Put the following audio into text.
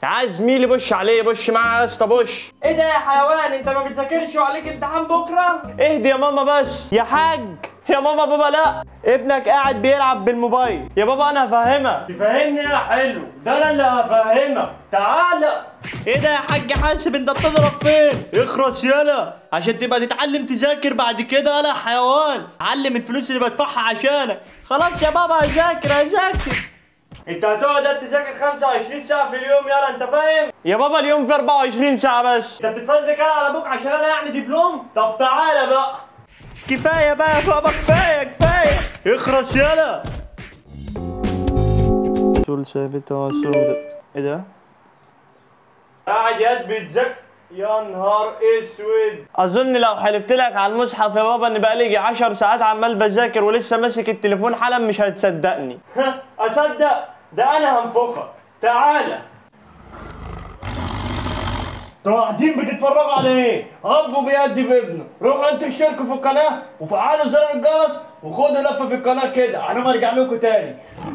تعال زميلي بش عليه بش معاه يا اسطى بش ايه ده يا حيوان انت ما بتذاكرش وعليك امتحان بكره اهدي يا ماما بس يا حاج يا ماما بابا لا ابنك قاعد بيلعب بالموبايل يا بابا انا هفهمك تفهمني يا حلو ده انا اللي هفهمك تعالى ايه ده يا حاج حاسب انت بتضرب فين اخرس يالا عشان تبقى تتعلم تذاكر بعد كده يالا يا حيوان علم الفلوس اللي بدفعها عشانك خلاص يا بابا هذاكر هذاكر انت هتقعد تذاكر 25 ساعة في اليوم يلا انت فاهم؟ يا بابا اليوم في 24 ساعة بس انت بتتفزك انا على ابوك عشان انا يعني دبلوم؟ طب تعالى بقى كفاية بقى يا بابا كفاية كفاية اخرس يلا شول ثابت اهو سود ايه ده؟ قاعد ياد بيتذاكر يا نهار اسود اظن لو حلفت لك على المصحف يا بابا ان بقى لي 10 ساعات عمال بذاكر ولسه ماسك التليفون حالا مش هتصدقني اصدق ده انا هنفخك تعالى انتوا قاعدين بتتفرجوا على ايه؟ اب بيأدي بابنه، روحوا انتوا اشتركوا في القناه وفعلوا زر الجرس وخدوا لفه في القناه كده، انا ارجع لكم تاني.